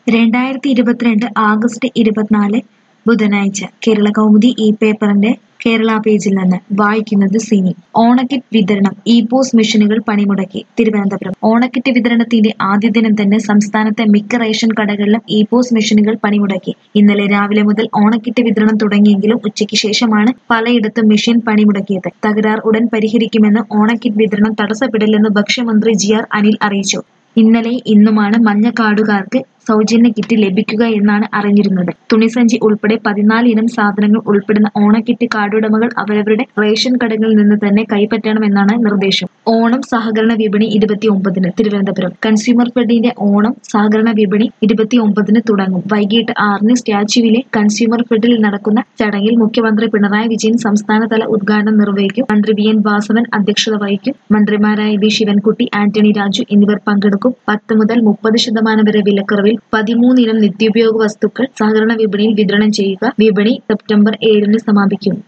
രണ്ടായിരത്തി ഇരുപത്തിരണ്ട് ആഗസ്റ്റ് ഇരുപത്തിനാല് ബുധനാഴ്ച കേരള കൗമുദി ഈ പേപ്പറിന്റെ കേരള പേജിൽ നിന്ന് വായിക്കുന്നത് സിനി ഓണക്കിറ്റ് വിതരണം ഇ പോസ് മെഷീനുകൾ പണിമുടക്കി തിരുവനന്തപുരം ഓണക്കിറ്റ് വിതരണത്തിന്റെ ആദ്യ ദിനം തന്നെ സംസ്ഥാനത്തെ മിക്ക റേഷൻ കടകളിലും ഇ പോസ് മെഷീനുകൾ പണിമുടക്കി ഇന്നലെ രാവിലെ മുതൽ ഓണക്കിറ്റ് വിതരണം തുടങ്ങിയെങ്കിലും ഉച്ചയ്ക്ക് ശേഷമാണ് പലയിടത്തും മെഷീൻ പണിമുടക്കിയത് തകരാർ ഉടൻ പരിഹരിക്കുമെന്ന് ഓണക്കിറ്റ് വിതരണം തടസ്സപ്പെടില്ലെന്ന് ഭക്ഷ്യമന്ത്രി ജി ആർ അനിൽ അറിയിച്ചു ഇന്നലെ ഇന്നുമാണ് മഞ്ഞ കാർഡുകാർക്ക് സൗജന്യ കിറ്റ് ലഭിക്കുക എന്നാണ് അറിഞ്ഞിരുന്നത് തുണിസഞ്ചി ഉൾപ്പെടെ പതിനാല് ഇനം സാധനങ്ങൾ ഉൾപ്പെടുന്ന ഓണക്കിറ്റ് കാർഡുടമകൾ അവരവരുടെ റേഷൻ കടകളിൽ നിന്ന് തന്നെ കൈപ്പറ്റണമെന്നാണ് നിർദ്ദേശം ഓണം സഹകരണ വിപണി ഇരുപത്തിയൊമ്പതിന് തിരുവനന്തപുരം കൺസ്യൂമർ ഫെഡിന്റെ ഓണം സഹകരണ വിപണി ഇരുപത്തിയൊമ്പതിന് തുടങ്ങും വൈകിട്ട് ആറിന് സ്റ്റാച്യുവിലെ കൺസ്യൂമർ ഫെഡിൽ നടക്കുന്ന ചടങ്ങിൽ മുഖ്യമന്ത്രി പിണറായി വിജയൻ സംസ്ഥാനതല ഉദ്ഘാടനം നിർവഹിക്കും മന്ത്രി വി എൻ വാസവൻ അധ്യക്ഷത വഹിക്കും മന്ത്രിമാരായ വി ശിവൻകുട്ടി ആന്റണി രാജു എന്നിവർ പങ്കെടുക്കും പത്ത് മുതൽ മുപ്പത് ശതമാനം വരെ വിലക്കുറവിൽ പതിമൂന്നിനം നിത്യോപയോഗ വസ്തുക്കൾ സഹകരണ വിപണിയിൽ വിതരണം ചെയ്യുക വിപണി സെപ്റ്റംബർ ഏഴിന് സമാപിക്കും